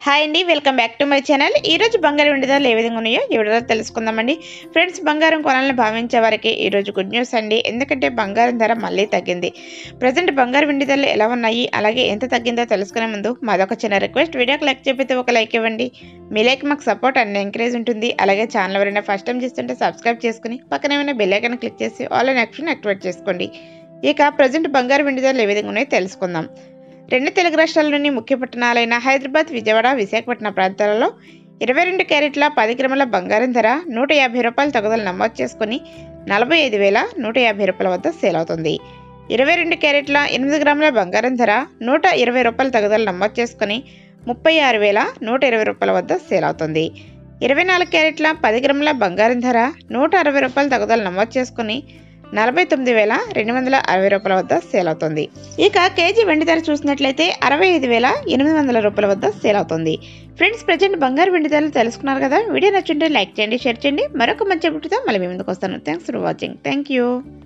hi అండి welcome back to my channel ఈ రోజు బంగారం వెండి ధరలు ఏ విధంగా ఉన్నాయో ఈ వీడియోలో తెలుసుకుందామండి ఫ్రెండ్స్ బంగారం కొనాలని భావించే వారికి ఈ రోజు గుడ్ న్యూస్ అండి ఎందుకంటే బంగారం ధర మళ్ళీ తగ్గింది ప్రజెంట్ బంగారం వెండి ధరలు ఎలా ఉన్నాయి అలాగే ఎంత తగ్గిందో తెలుసుకునే ముందు మాదొక చిన్న రిక్వెస్ట్ వీడియోకి లైక్ చెప్పితే ఒక లైక్ ఇవ్వండి మీ లైక్ మాకు సపోర్ట్ అండ్ ఎంకరేజ్ ఉంటుంది అలాగే ఛానల్ ఎవరైనా ఫస్ట్ టైం చూస్తుంటే సబ్స్క్రైబ్ చేసుకుని పక్కన ఏమైనా బెల్ ఐకాన్ క్లిక్ చేసి ఆన్లైన్ యాక్షన్ యాక్టివేట్ చేసుకోండి ఇక ప్రజెంట్ బంగారం వెండి ధరలు ఏ విధంగా ఉన్నాయో తెలుసుకుందాం రెండు తెలుగు రాష్ట్రాల్లోని ముఖ్య పట్టణాలైన హైదరాబాద్ విజయవాడ విశాఖపట్నం ప్రాంతాలలో ఇరవై రెండు క్యారెట్ల పది గ్రాముల బంగారం ధర నూట యాభై రూపాయల తగుదల నమోదు చేసుకుని నలభై ఐదు వేల నూట యాభై రూపాయల వద్ద సేల్ అవుతుంది ఇరవై రెండు క్యారెట్ల ఎనిమిది గ్రాముల బంగారం ధర నూట ఇరవై రూపాయల తగుదల నమోదు చేసుకుని ముప్పై ఆరు వేల నూట ఇరవై రూపాయల వద్ద సేల్ అవుతుంది ఇరవై నాలుగు క్యారెట్ల పది గ్రాముల బంగారం ధర నూట అరవై రూపాయల తగుదల నమోదు చేసుకుని నలభై తొమ్మిది వేల రెండు వందల అరవై రూపాయల వద్ద సేల్ అవుతుంది ఇక కేజీ వెండి ధర చూసినట్లయితే అరవై ఐదు వేల ఎనిమిది వందల రూపాయల వద్ద సేల్ అవుతుంది ఫ్రెండ్స్ ప్రజెంట్ బంగారు వెండి ధరలు తెలుసుకున్నారు కదా వీడియో నచ్చుంటే లైక్ చేయండి షేర్ చేయండి మరొక మంచి అభివృద్ధితో మళ్ళీ మీ ముందుకు వస్తాను thanks for watching thank you